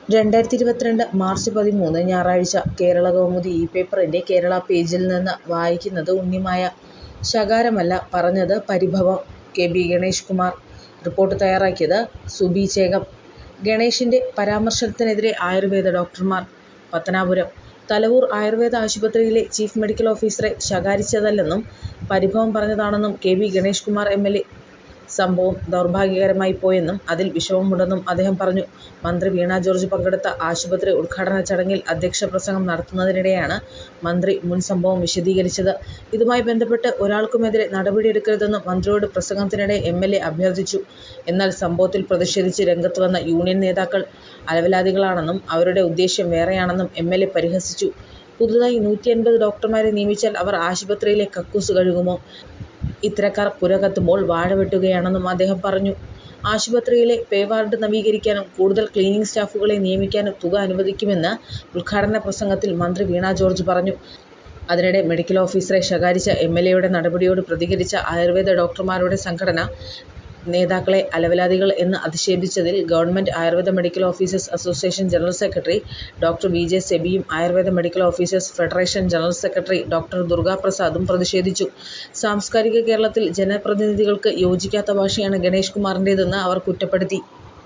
രണ്ടായിരത്തി ഇരുപത്തിരണ്ട് മാർച്ച് പതിമൂന്ന് ഞായറാഴ്ച കേരളകൗമുദി ഈ പേപ്പറിന്റെ കേരള പേജിൽ നിന്ന് വായിക്കുന്നത് ഉണ്ണിമായ. ശകാരമല്ല പറഞ്ഞത് പരിഭവം K. B. Ganesh Kumar report തയ്യാറാക്കിയത് സുബി ചേകം. ഗണേഷിന്റെ പരാമർശത്തിനെതിരെ ആയുർവേദ ഡോക്ടർമാർ പത്തനാപുരം തലവൂർ ആയുർവേദ ആശുപത്രിയിലെ ചീഫ് മെഡിക്കൽ ഓഫീസറെ ശകാരിച്ചതല്ലെന്നും പരിഭവം പറഞ്ഞതാണെന്നും K. B. Ganesh Kumar M. L. A. സംഭവം ദൗർഭാഗ്യകരമായിപ്പോയെന്നും അതിൽ വിഷമമുണ്ടെന്നും അദ്ദേഹം പറഞ്ഞു. മന്ത്രി വീണ ജോർജ് പങ്കെടുത്ത ആശുപത്രി ഉദ്ഘാടന ചടങ്ങിൽ അധ്യക്ഷപ്രസംഗം നടത്തുന്നതിനിടെയാണ് മന്ത്രി മുൻ സംഭവം വിശദീകരിച്ചത്. ഇതുമായി ബന്ധപ്പെട്ട് ഒരാൾക്കുമെതിരെ നടപടിയെടുക്കരുതെന്ന് മന്ത്രിയോട് പ്രസംഗത്തിനിടെ എം. എൽ. എ. അഭ്യർത്ഥിച്ചു. എന്നാൽ സംഭവത്തിൽ പ്രതിഷേധിച്ച് രംഗത്ത് വന്ന യൂണിയൻ നേതാക്കൾ അലവലാതികളാണെന്നും അവരുടെ ഉദ്ദേശ്യം വേറെയാണെന്നും എം. എൽ. എ. പരിഹസിച്ചു. പുതുതായി നൂറ്റിയൻപത് ഡോക്ടർമാരെ നിയമിച്ചാൽ അവർ ആശുപത്രിയിലെ കക്കൂസ് കഴുകുമോ? ഇത്തരക്കാർ പുര കത്തുമ്പോൾ വാഴ വെട്ടുകയാണെന്നും അദ്ദേഹം പറഞ്ഞു. ആശുപത്രിയിലെ പേ വാർഡ് നവീകരിക്കാനും കൂടുതൽ ക്ലീനിങ് സ്റ്റാഫുകളെ നിയമിക്കാനും തുക അനുവദിക്കുമെന്ന് ഉദ്ഘാടന പ്രസംഗത്തിൽ മന്ത്രി വീണ ജോർജ് പറഞ്ഞു. അതിനിടെ മെഡിക്കൽ ഓഫീസറെ ശകാരിച്ച എം. എൽ. എയുടെ നടപടിയോട് പ്രതികരിച്ച ആയുർവേദ ഡോക്ടർമാരുടെ സംഘടന നേതാക്കളെ അലവലാതികൾ എന്ന് അധിക്ഷേപിച്ചതിൽ government ayurveda medical officers association general secretary doctor V. J. സെബിയും ayurveda medical officers federation general secretary doctor ദുർഗാപ്രസാദും പ്രതിഷേധിച്ചു. സാംസ്കാരിക കേരളത്തിൽ ജനപ്രതിനിധികൾക്ക് യോജിക്കാത്ത ഭാഷയാണ് ഗണേഷ് കുമാറിന്റേതെന്ന് അവർ കുറ്റപ്പെടുത്തി.